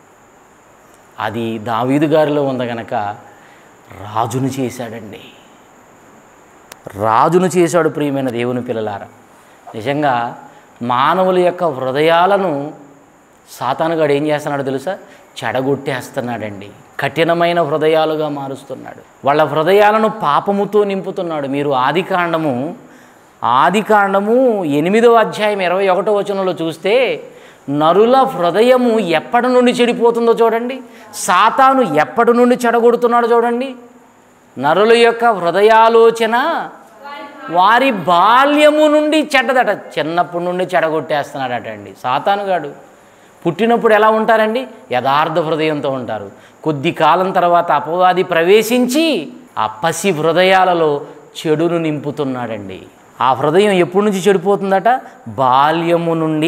అది దావీదు గారిలో ఉంది గనక రాజును చేశాడండి రాజును చేశాడు ప్రియమైన దేవుని పిల్లలారా నిజంగా మానవుల యొక్క హృదయాలను సాతానుగాడు ఏం చేస్తున్నాడు తెలుసా చెడగొట్టేస్తున్నాడండి కఠినమైన హృదయాలుగా మారుస్తున్నాడు వాళ్ళ హృదయాలను పాపముతో నింపుతున్నాడు మీరు ఆది కాండము ఆది కాండము ఎనిమిదవ అధ్యాయం ఇరవై ఒకటో వచనంలో చూస్తే నరుల హృదయము ఎప్పటి నుండి చెడిపోతుందో చూడండి సాతాను ఎప్పటి నుండి చెడగొడుతున్నాడో చూడండి నరుల యొక్క హృదయాలోచన వారి బాల్యము నుండి చెడ్డదట చిన్నప్పటి నుండి చెడగొట్టేస్తున్నాడట అండి సాతానుగాడు పుట్టినప్పుడు ఎలా ఉంటారండి యథార్థ హృదయంతో ఉంటారు కొద్ది కాలం తర్వాత అపవాది ప్రవేశించి ఆ పసి హృదయాలలో చెడును నింపుతున్నాడండి ఆ హృదయం ఎప్పటి నుంచి చెడిపోతుందట బాల్యము నుండి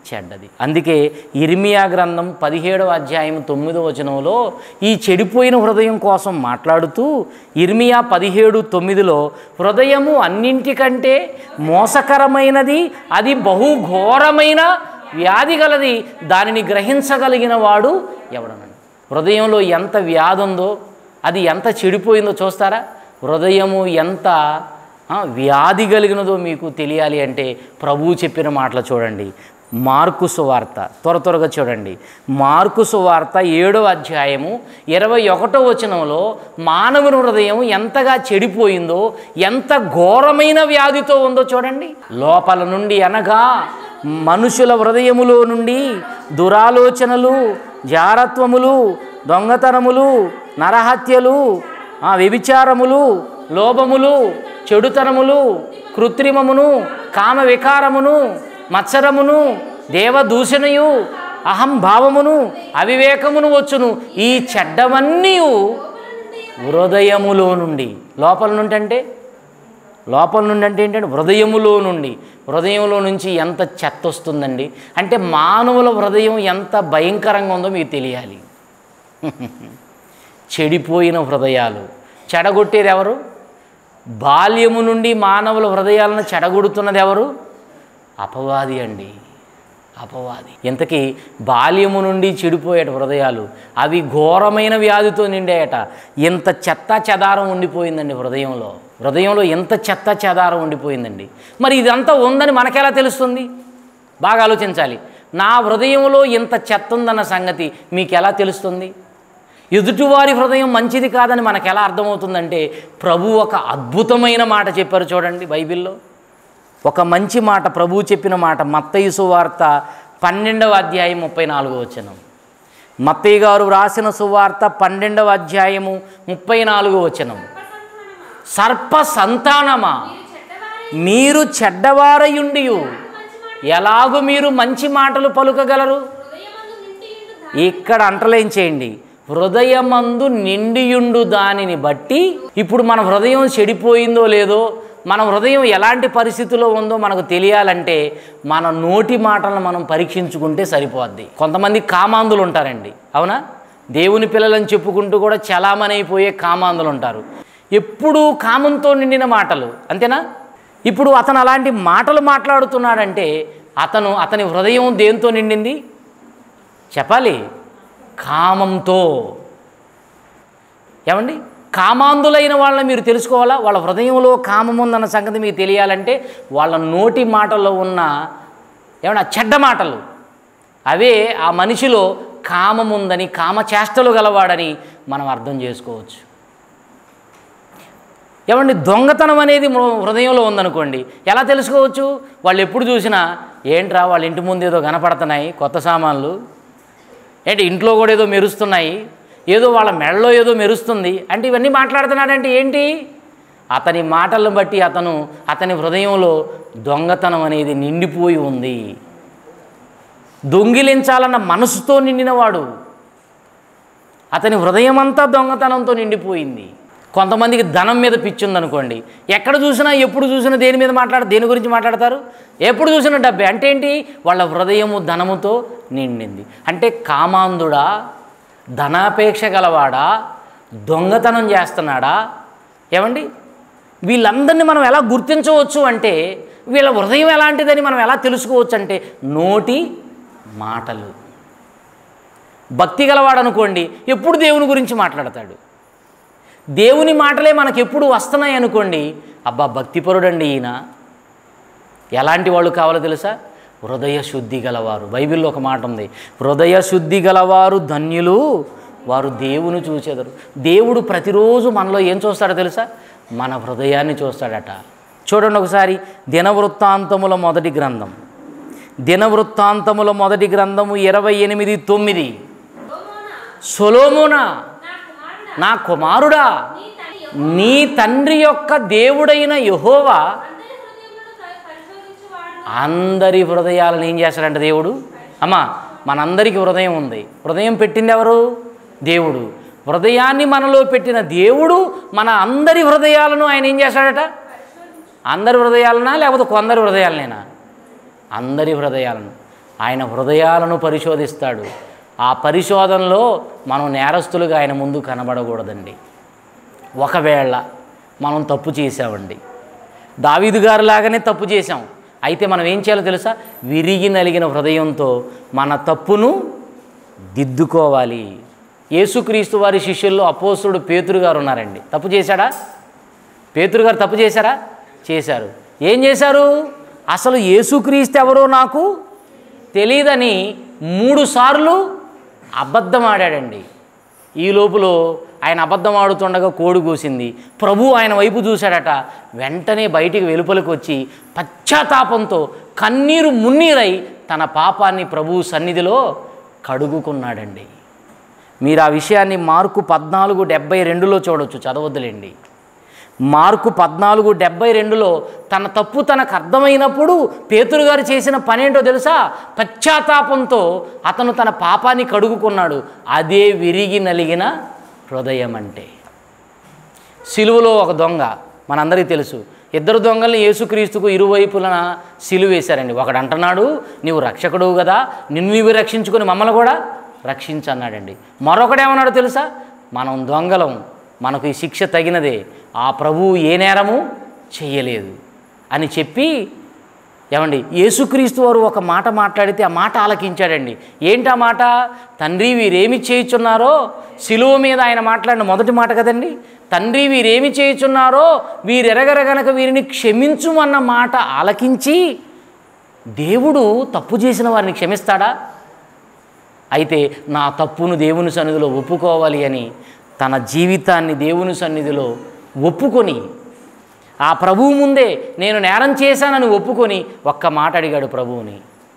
చెడ్డది అందుకే ఇర్మియా గ్రంథం పదిహేడవ అధ్యాయం తొమ్మిదవ వచనంలో ఈ చెడిపోయిన హృదయం కోసం మాట్లాడుతూ ఇర్మియా పదిహేడు తొమ్మిదిలో హృదయము అన్నింటికంటే మోసకరమైనది అది బహుఘోరమైన వ్యాధి గలది దానిని గ్రహించగలిగిన వాడు ఎవడనండి హృదయంలో ఎంత వ్యాధి ఉందో అది ఎంత చెడిపోయిందో చూస్తారా హృదయము ఎంత ఆ, వ్యాధి కలిగినదో మీకు తెలియాలి అంటే ప్రభువు చెప్పిన మాటలు చూడండి మార్కు సువార్త త్వర త్వరగా చూడండి మార్కు సువార్త ఏడో అధ్యాయము ఇరవై ఒకటో వచనంలో మానవుని హృదయం ఎంతగా చెడిపోయిందో ఎంత ఘోరమైన వ్యాధితో ఉందో చూడండి లోపల నుండి అనగా మనుషుల హృదయములో నుండి దురాలోచనలు జారత్వములు దొంగతనములు నరహత్యలు ఆ వ్యభిచారములు లోభములు చెడుతనములు కృత్రిమమును కామ వికారమును మత్సరమును దేవదూషణయు అహంభావమును అవివేకమును వచ్చును ఈ చెడ్డవన్నీ హృదయములో నుండి లోపల నుండి అంటే లోపల నుండి అంటే ఏంటంటే హృదయములో నుండి హృదయంలో నుంచి ఎంత చెత్త వస్తుందండి అంటే మానవుల హృదయం ఎంత భయంకరంగా ఉందో మీకు తెలియాలి చెడిపోయిన హృదయాలు చెడగొట్టేది ఎవరు బాల్యము నుండి మానవుల హృదయాలను చెడగొడుతున్నది ఎవరు అపవాది అండి అపవాది ఇంతకీ బాల్యము నుండి చెడిపోయేట హృదయాలు అవి ఘోరమైన వ్యాధితో నిండాయట ఇంత చెత్త చెదారం ఉండిపోయిందండి హృదయంలో హృదయంలో ఎంత చెత్త చెదారం ఉండిపోయిందండి మరి ఇదంతా ఉందని మనకెలా తెలుస్తుంది బాగా ఆలోచించాలి నా హృదయంలో ఇంత చెత్త ఉందన్న సంగతి మీకు ఎలా తెలుస్తుంది ఎదుటివారి హృదయం మంచిది కాదని మనకు ఎలా అర్థమవుతుందంటే ప్రభు ఒక అద్భుతమైన మాట చెప్పారు చూడండి బైబిల్లో ఒక మంచి మాట ప్రభువు చెప్పిన మాట మత్తయి సువార్త పన్నెండవ అధ్యాయం ముప్పై నాలుగో వచనం మత్తయ్య గారు వ్రాసిన సువార్త పన్నెండవ అధ్యాయము ముప్పై నాలుగో వచనం సర్ప సంతానమా మీరు చెడ్డవారయుండి ఎలాగూ మీరు మంచి మాటలు పలుకగలరు హృదయమందు నిండియుండు దా- ఇక్కడ అంటలేం చేయండి హృదయమందు నిండియుండు దానిని బట్టి ఇప్పుడు మన హృదయం చెడిపోయిందో లేదో మన హృదయం ఎలాంటి పరిస్థితిలో ఉందో మనకు తెలియాలంటే మన నోటి మాటలను మనం పరీక్షించుకుంటే సరిపోద్ది కొంతమంది కామాంధులు ఉంటారండి అవునా దేవుని పిల్లలని చెప్పుకుంటూ కూడా చలామణైపోయే కామాంధులు ఉంటారు ఎప్పుడూ కామంతో నిండిన మాటలు అంతేనా ఇప్పుడు అతను అలాంటి మాటలు మాట్లాడుతున్నాడంటే అతను అతని హృదయం దేంతో నిండింది చెప్పాలి కామంతో ఏమండి కామాంధులైన వాళ్ళని మీరు తెలుసుకోవాలా వాళ్ళ హృదయంలో కామం ఉందన్న సంగతి మీకు తెలియాలంటే వాళ్ళ నోటి మాటల్లో ఉన్న ఏమన్నా చెడ్డ మాటలు అవే ఆ మనిషిలో కామం ఉందని కామచేష్టలు గలవాడని మనం అర్థం చేసుకోవచ్చు ఏమండి దొంగతనం అనేది మన హృదయంలో ఉందనుకోండి ఎలా తెలుసుకోవచ్చు వాళ్ళు ఎప్పుడు చూసినా ఏంట్రా వాళ్ళ ఇంటి ముందు ఏదో కనపడుతున్నాయి కొత్త సామాన్లు ఏంటి ఇంట్లో కూడా ఏదో మెరుస్తున్నాయి ఏదో వాళ్ళ మెడలో ఏదో మెరుస్తుంది అంటే ఇవన్నీ మాట్లాడుతున్నాడంటే ఏంటి అతని మాటలను బట్టి అతను అతని హృదయంలో దొంగతనం అనేది నిండిపోయి ఉంది దొంగిలించాలన్న మనసుతో నిండినవాడు అతని హృదయం అంతా దొంగతనంతో నిండిపోయింది కొంతమందికి ధనం మీద పిచ్చి ఉందనుకోండి ఎక్కడ చూసినా ఎప్పుడు చూసినా దేని మీద మాట్లాడ దేని గురించి మాట్లాడతారు ఎప్పుడు చూసినా డబ్బే అంటే ఏంటి వాళ్ళ హృదయము ధనముతో నిండింది అంటే కామాంధుడా ధనాపేక్ష గలవాడా దొంగతనం చేస్తున్నాడా ఏమండి వీళ్ళందరినీ మనం ఎలా గుర్తించవచ్చు అంటే వీళ్ళ హృదయం ఎలాంటిదని మనం ఎలా తెలుసుకోవచ్చు అంటే నోటి మాటలు భక్తి గలవాడు అనుకోండి ఎప్పుడు దేవుని గురించి మాట్లాడతాడు దేవుని మాటలే మనకు ఎప్పుడు వస్తున్నాయి అనుకోండి అబ్బా భక్తిపరుడండి ఈయన ఎలాంటి వాళ్ళు కావాలో తెలుసా హృదయ శుద్ధి గలవారు బైబిల్లో ఒక మాట ఉంది హృదయ శుద్ధి గలవారు ధన్యులు వారు దేవుని చూచెదరు దేవుడు ప్రతిరోజు మనలో ఏం చూస్తాడో తెలుసా మన హృదయాన్ని చూస్తాడట చూడండి ఒకసారి దినవృత్తాంతముల మొదటి గ్రంథం దినవృత్తాంతముల మొదటి గ్రంథము ఇరవై ఎనిమిది తొమ్మిది సొలొమోనా, సొలోమునా నా కుమారుడా, నా కుమారుడా నీ తల్లి నీ తండ్రి యొక్క దేవుడైన యహోవా అందరి హృదయములను పరిశోధించువాడు అందరి హృదయాలను ఏం చేస్తాడంట దేవుడు అమ్మా మనందరికీ హృదయం ఉంది హృదయం పెట్టింది ఎవరు దేవుడు హృదయాన్ని మనలో పెట్టిన దేవుడు మన అందరి హృదయాలను ఆయన ఏం చేస్తాడట అందరి హృదయాలనా లేకపోతే కొందరి హృదయాలనేనా అందరి హృదయాలను ఆయన హృదయాలను పరిశోధిస్తాడు ఆ పరిశోధనలో మనం నేరస్తులుగా ఆయన ముందు కనబడకూడదండి ఒకవేళ మనం తప్పు చేసామండి దావీదు గారు లాగానే తప్పు చేశాం అయితే మనం ఏం చేయాలో తెలుసా విరిగి నలిగిన హృదయంతో మన తప్పును దిద్దుకోవాలి యేసుక్రీస్తు వారి శిష్యుల్లో అపోస్తుడు పేతురు గారు ఉన్నారండి తప్పు చేశాడా పేతురు గారు తప్పు చేశారా చేశారు ఏం చేశారు అసలు యేసుక్రీస్తు ఎవరో నాకు తెలియదని మూడు సార్లు అబద్ధం ఆడాడండి ఈ లోపులో ఆయన అబద్ధం ఆడుతుండగా కోడి కూసింది ప్రభు ఆయన వైపు చూశాడట వెంటనే బయటికి వెలుపలికి వచ్చి పశ్చాత్తాపంతో కన్నీరు మున్నీరై తన పాపాన్ని ప్రభు సన్నిధిలో కడుగుకున్నాడండి మీరు ఆ విషయాన్ని మార్కు పద్నాలుగు డెబ్బై రెండులో చూడొచ్చు చదవద్దులేండి మార్కు పద్నాలుగు డెబ్బై రెండులో తన తప్పు తనకు అర్థమైనప్పుడు పేతురు గారు చేసిన పనేంటో తెలుసా పశ్చాత్తాపంతో అతను తన పాపాన్ని కడుగుకున్నాడు అదే విరిగి నలిగిన హృదయం అంటే సిలువలో ఒక దొంగ మనందరికీ తెలుసు ఇద్దరు దొంగల్ని యేసుక్రీస్తుకు ఇరువైపులన సిలువ వేశారండి ఒకడు అంటున్నాడు నీవు రక్షకుడు కదా నిన్ను నీవు రక్షించుకొని మమ్మల్ని కూడా రక్షించన్నాడండి మరొకడేమన్నాడు తెలుసా మనం దొంగలం మనకు ఈ శిక్ష తగినదే ఆ ప్రభువు ఏ నేరము చెయ్యలేదు అని చెప్పి ఏమండి యేసుక్రీస్తు వారు ఒక మాట మాట్లాడితే ఆ మాట ఆలకించాడండి ఏంటా మాట తండ్రి వీరేమి చేయుచున్నారో సిలువ మీద ఆయన మాట్లాడిన మొదటి మాట కదండి తండ్రి వీరేమి చేయుచున్నారో వీరెరగర గనక వీరిని క్షమించుమన్న మాట ఆలకించి దేవుడు తప్పు చేసిన వారిని క్షమిస్తాడా అయితే నా తప్పును దేవుని సన్నిధిలో ఒప్పుకోవాలి అని తన జీవితాన్ని దేవుని సన్నిధిలో ఒప్పుకొని ఆ ప్రభువు ముందే నేను నేరం చేశానని ఒప్పుకొని ఒక్క మాట అడిగాడు ప్రభువుని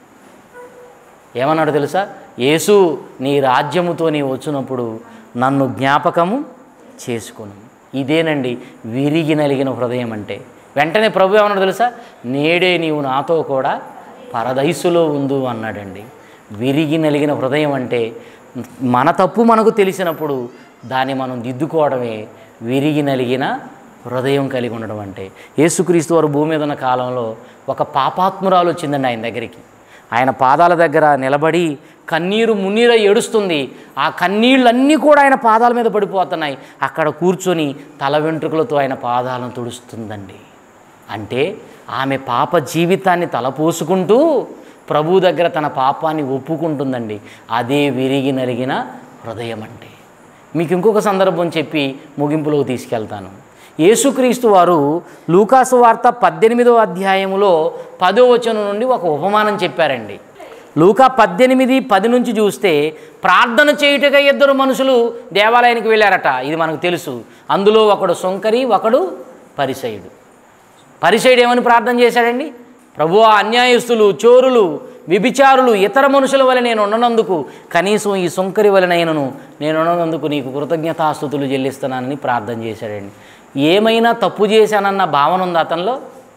ఏమన్నాడు తెలుసా యేసు నీ రాజ్యముతో నీ వచ్చినప్పుడు నన్ను జ్ఞాపకము చేసుకును ఇదేనండి విరిగి నలిగిన హృదయం అంటే వెంటనే ప్రభు ఏమన్నాడు తెలుసా నేడే నీవు నాతో కూడా పరదైసులో ఉండు అన్నాడండి విరిగి నలిగిన హృదయం అంటే మన తప్పు మనకు తెలిసినప్పుడు దాన్ని మనం దిద్దుకోవడమే విరిగి నలిగిన హృదయం కలిగి ఉండడం అంటే యేసుక్రీస్తు వారు భూమి మీద ఉన్న కాలంలో ఒక పాపాత్మురాలు వచ్చిందండి ఆయన దగ్గరికి ఆయన పాదాల దగ్గర నిలబడి కన్నీరు మున్నీర ఏడుస్తుంది ఆ కన్నీళ్ళన్నీ కూడా ఆయన పాదాల మీద పడిపోతున్నాయి అక్కడ కూర్చొని తల వెంట్రుకలతో ఆయన పాదాలను తుడుస్తుందండి అంటే ఆమె పాప జీవితాన్ని తలపోసుకుంటూ ప్రభు దగ్గర తన పాపాన్ని ఒప్పుకుంటుందండి అదే విరిగి నలిగిన హృదయం అంటే మీకు ఇంకొక సందర్భం చెప్పి ముగింపులోకి తీసుకెళ్తాను యేసుక్రీస్తు వారు లూకాసు వార్త పద్దెనిమిదో అధ్యాయములో పదో వచనం నుండి ఒక ఉపమానం చెప్పారండి లూకా పద్దెనిమిది పది నుంచి చూస్తే ప్రార్థన చేయుటగా ఇద్దరు మనుషులు దేవాలయానికి వెళ్ళారట ఇది మనకు తెలుసు అందులో ఒకడు సొంకరి ఒకడు పరిసయుడు పరిసయుడు ఏమని ప్రార్థన చేశాడండి ప్రభు అన్యాయస్తులు చోరులు విభిచారులు ఇతర మనుషుల వల్ల నేను ఉండనందుకు కనీసం ఈ సుంకరి వలనైనను నేను ఉండనందుకు నీకు కృతజ్ఞతాస్థుతులు చెల్లిస్తున్నానని ప్రార్థన చేశాడండి ఏమైనా తప్పు చేశానన్న భావన ఉంది అతనిలో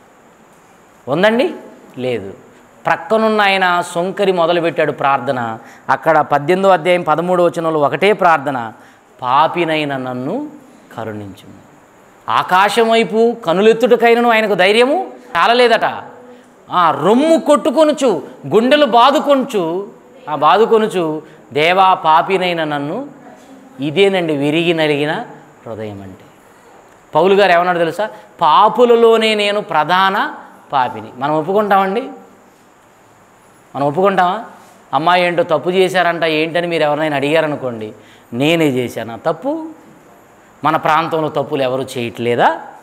ఉందండి లేదు ప్రక్కనున్న ఆయన సొంకరి మొదలుపెట్టాడు ప్రార్థన అక్కడ పద్దెనిమిదో అధ్యాయం పదమూడు వచనంలో ఒకటే ప్రార్థన పాపినైన నన్ను కరుణించు ఆకాశం వైపు కనులెత్తుటకైనను ఆయనకు ధైర్యము చాలలేదట ఆ రొమ్ము కొట్టుకొనుచు గుండెలు బాదుకొనుచు ఆ బాదుకొనుచు దేవా పాపినైన నన్ను ఇదేనండి విరిగి నలిగిన హృదయం అంటే పౌలు గారు ఏమన్నాడు తెలుసా పాపులలోనే నేను ప్రధాన పాపిని మనం ఒప్పుకుంటామండి మనం ఒప్పుకుంటామా అమ్మాయి ఏంటో తప్పు చేశారంట ఏంటని మీరు ఎవరినైనా అడిగారనుకోండి నేనే చేశానా తప్పు మన ప్రాంతంలో తప్పులు ఎవరు చేయట్లేదా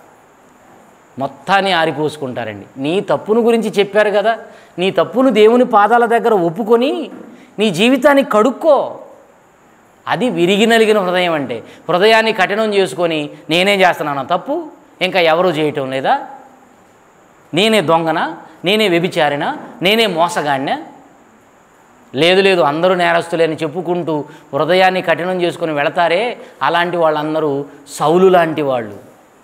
మొత్తాన్ని ఆరిపోసుకుంటారండి నీ తప్పును గురించి చెప్పారు కదా నీ తప్పును దేవుని పాదాల దగ్గర ఒప్పుకొని నీ జీవితాన్ని కడుక్కో అది విరిగి నలిగిన హృదయం అంటే హృదయాన్ని కఠినం చేసుకొని నేనే చేస్తున్నాను తప్పు ఇంకా ఎవరు చేయటం లేదా నేనే దొంగనా నేనే వ్యభిచారినా నేనే మోసగాడినా లేదు లేదు అందరూ నేరస్తులే అని చెప్పుకుంటూ హృదయాన్ని కఠినం చేసుకొని వెళతారే అలాంటి వాళ్ళందరూ సౌలు లాంటి వాళ్ళు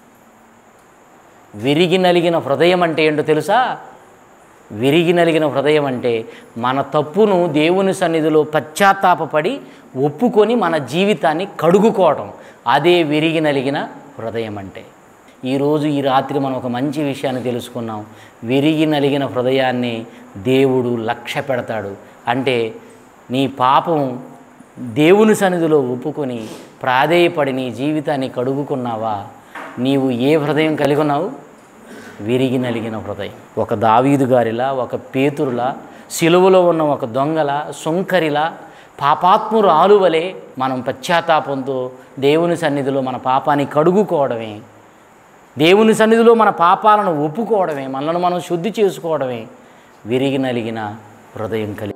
విరిగి నలిగిన హృదయం అంటే ఏంటో తెలుసా విరిగి నలిగిన హృదయం అంటే మన తప్పును దేవుని సన్నిధిలో పశ్చాత్తాపపడి ఒప్పుకొని మన జీవితాన్ని కడుగుకోవటం అదే విరిగి నలిగిన హృదయం అంటే ఈరోజు ఈ రాత్రి మనం ఒక మంచి విషయాన్ని తెలుసుకున్నాం విరిగి నలిగిన హృదయాన్ని దేవుడు లక్ష్య పెడతాడు అంటే నీ పాపం దేవుని సన్నిధిలో ఒప్పుకొని ప్రాధేయపడి నీ జీవితాన్ని కడుగుకున్నావా నీవు ఏ హృదయం కలిగి ఉన్నావు విరిగి నలిగిన హృదయం ఒక దావీదు గారిలా ఒక పేతురులా సిలువలో ఉన్న ఒక దొంగల సుంకరిలా పాపాత్మురు ఆలువలే మనం పశ్చాత్తాపంతో దేవుని సన్నిధిలో మన పాపాన్ని కడుగుకోవడమే దేవుని సన్నిధిలో మన పాపాలను ఒప్పుకోవడమే మనల్ని మనం శుద్ధి చేసుకోవడమే విరిగి నలిగిన హృదయం కలిగి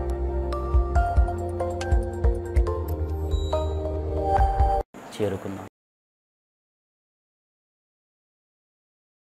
చేరుకుందాం